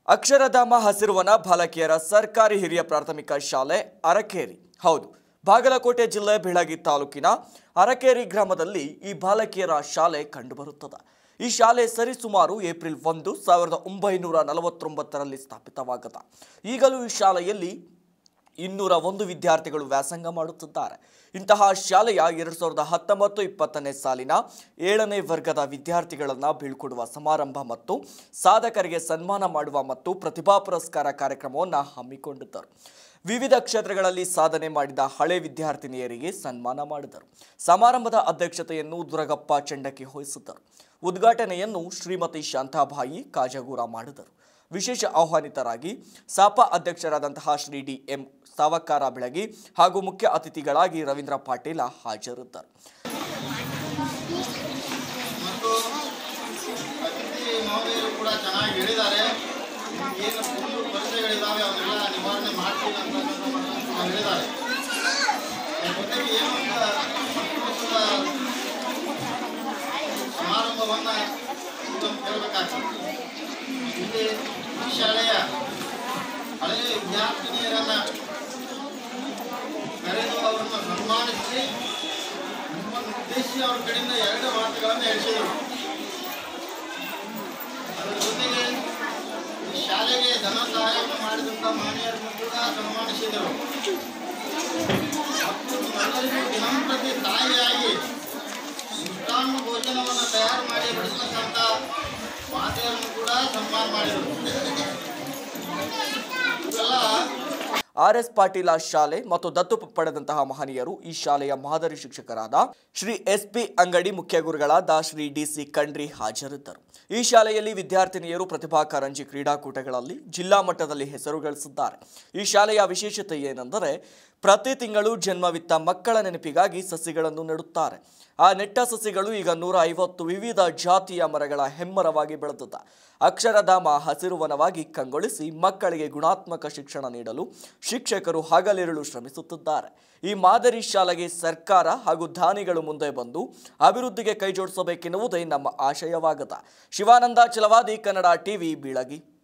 ಅಕ್ಷರಧಾಮ ಹಸಿರುವನ ಬಾಲಕಿಯರ ಸರ್ಕಾರಿ ಹಿರಿಯ ಪ್ರಾಥಮಿಕ ಶಾಲೆ ಅರಕೇರಿ ಹೌದು ಬಾಗಲಕೋಟೆ ಜಿಲ್ಲೆ ಬೆಳಗಿ ತಾಲೂಕಿನ ಅರಕೇರಿ ಗ್ರಾಮದಲ್ಲಿ ಈ ಬಾಲಕಿಯರ ಶಾಲೆ ಕಂಡುಬರುತ್ತದೆ ಈ ಶಾಲೆ ಸರಿಸುಮಾರು ಏಪ್ರಿಲ್ ಒಂದು ಸಾವಿರದ ಒಂಬೈನೂರ ನಲವತ್ತೊಂಬತ್ತರಲ್ಲಿ ಸ್ಥಾಪಿತವಾಗದ ಈಗಲೂ ಈ ಶಾಲೆಯಲ್ಲಿ ಇನ್ನೂರ ಒಂದು ವಿದ್ಯಾರ್ಥಿಗಳು ವ್ಯಾಸಂಗ ಮಾಡುತ್ತಿದ್ದಾರೆ ಇಂತಹ ಶಾಲೆಯ ಎರಡು ಸಾವಿರದ ಹತ್ತೊಂಬತ್ತು ಇಪ್ಪತ್ತನೇ ಸಾಲಿನ ಏಳನೇ ವರ್ಗದ ವಿದ್ಯಾರ್ಥಿಗಳನ್ನು ಬೀಳ್ಕೊಡುವ ಸಮಾರಂಭ ಮತ್ತು ಸಾಧಕರಿಗೆ ಸನ್ಮಾನ ಮಾಡುವ ಮತ್ತು ಪ್ರತಿಭಾ ಪುರಸ್ಕಾರ ಕಾರ್ಯಕ್ರಮವನ್ನು ಹಮ್ಮಿಕೊಂಡಿದ್ದರು ವಿವಿಧ ಕ್ಷೇತ್ರಗಳಲ್ಲಿ ಸಾಧನೆ ಮಾಡಿದ ಹಳೆ ವಿದ್ಯಾರ್ಥಿನಿಯರಿಗೆ ಸನ್ಮಾನ ಮಾಡಿದರು ಸಮಾರಂಭದ ಅಧ್ಯಕ್ಷತೆಯನ್ನು ದುರಗಪ್ಪ ಚಂಡಕಿ ವಹಿಸಿದ್ದರು ಉದ್ಘಾಟನೆಯನ್ನು ಶ್ರೀಮತಿ ಶಾಂತಾಬಾಯಿ ಕಾಜಗೂರ ಮಾಡಿದರು ವಿಶೇಷ ಆಹ್ವಾನಿತರಾಗಿ ಸಾಪ ಅಧ್ಯಕ್ಷರಾದಂತಹ ಶ್ರೀ ಡಿ ಎಂ ಸಾವಕಾರ ಬೆಳಗಿ ಹಾಗೂ ಮುಖ್ಯ ಅತಿಥಿಗಳಾಗಿ ರವೀಂದ್ರ ಪಾಟೀಲ ಹಾಜರಿದ್ದರು ಮತ್ತು ಅತಿಥಿ ಮಹೋದಯರು ಕೂಡ ಚೆನ್ನಾಗಿ ಹೇಳಿದ್ದಾರೆ ಏನು ಮೂರು ಪರಿಚಯಗಳಿದ್ದಾವೆ ಅವನ್ನೆಲ್ಲ ನಿವಾರಣೆ ಮಾಡ್ತೀವಿ ಅಂತ ಅನ್ನೋದನ್ನ ಹೇಳಿದ್ದಾರೆ ಅದ್ರ ಜೊತೆಗೆ ಏನು ಅಂತ ಸಂತೋಷದ ಸಮಾರಂಭವನ್ನು ಇದನ್ನು ಕೇಳಬೇಕಾಗ್ತದೆ ಇಲ್ಲಿ ಈ ಶಾಲೆಯ ಹಳೆಯ ವಿದ್ಯಾರ್ಥಿನಿಯರನ್ನು ಕರೆದು ಅವರನ್ನು ಸನ್ಮಾನಿಸಿ ನಿಮ್ಮನ್ನು ಉದ್ದೇಶಿಸಿ ಅವ್ರ ಕಡೆಯಿಂದ ಎರಡು ಮಾತುಗಳನ್ನು ಹೇಳಿಸಿದರು ಅದರ ಜೊತೆಗೆ ಈ ಶಾಲೆಗೆ ಧನ ಸಹಾಯವನ್ನು ಮಾಡಿದಂಥ ಮಾನ್ಯರನ್ನು ಕೂಡ ಸನ್ಮಾನಿಸಿದರು ಮತ್ತು ಎಲ್ಲರಿಗೂ ದಿನಂಪ್ರತಿ ತಾಯಿಯಾಗಿ ಮಿಷ್ಟಾನ್ನ ಭೋಜನವನ್ನು ತಯಾರು ಮಾಡಿ ಬಡಿಸ್ತಕ್ಕಂಥ ಮಾತೆಯರನ್ನು ಕೂಡ ಸನ್ಮಾನ ಮಾಡಿದರು ಇವೆಲ್ಲ ಆರ್ ಎಸ್ ಪಾಟೀಲ ಶಾಲೆ ಮತ್ತು ದತ್ತು ಪಡೆದಂತಹ ಮಹನೀಯರು ಈ ಶಾಲೆಯ ಮಾದರಿ ಶಿಕ್ಷಕರಾದ ಶ್ರೀ ಎಸ್ ಪಿ ಅಂಗಡಿ ಮುಖ್ಯ ಗುರುಗಳಾದ ಶ್ರೀ ಡಿ ಸಿ ಕಂಡ್ರಿ ಹಾಜರಿದ್ದರು ಈ ಶಾಲೆಯಲ್ಲಿ ವಿದ್ಯಾರ್ಥಿನಿಯರು ಪ್ರತಿಭಾ ಕಾರಂಜಿ ಕ್ರೀಡಾಕೂಟಗಳಲ್ಲಿ ಜಿಲ್ಲಾ ಮಟ್ಟದಲ್ಲಿ ಹೆಸರು ಗಳಿಸಿದ್ದಾರೆ ಈ ಶಾಲೆಯ ವಿಶೇಷತೆ ಏನೆಂದರೆ ಪ್ರತಿ ತಿಂಗಳು ಜನ್ಮವಿತ್ತ ಮಕ್ಕಳ ನೆನಪಿಗಾಗಿ ಸಸಿಗಳನ್ನು ನೆಡುತ್ತಾರೆ ಆ ನೆಟ್ಟ ಸಸಿಗಳು ಈಗ ನೂರ ಐವತ್ತು ವಿವಿಧ ಜಾತಿಯ ಮರಗಳ ಹೆಮ್ಮರವಾಗಿ ಬೆಳೆದಿದೆ ಅಕ್ಷರಧಾಮ ಹಸಿರುವನವಾಗಿ ಕಂಗೊಳಿಸಿ ಮಕ್ಕಳಿಗೆ ಗುಣಾತ್ಮಕ ಶಿಕ್ಷಣ ನೀಡಲು ಶಿಕ್ಷಕರು ಹಗಲಿರುಳು ಶ್ರಮಿಸುತ್ತಿದ್ದಾರೆ ಈ ಮಾದರಿ ಶಾಲೆಗೆ ಸರ್ಕಾರ ಹಾಗೂ ದಾನಿಗಳು ಮುಂದೆ ಬಂದು ಅಭಿವೃದ್ಧಿಗೆ ಕೈಜೋಡಿಸಬೇಕೆನ್ನುವುದೇ ನಮ್ಮ ಆಶಯವಾಗದ ಶಿವಾನಂದ ಚಲವಾದಿ ಕನ್ನಡ ಟಿವಿ ಬೀಳಗಿ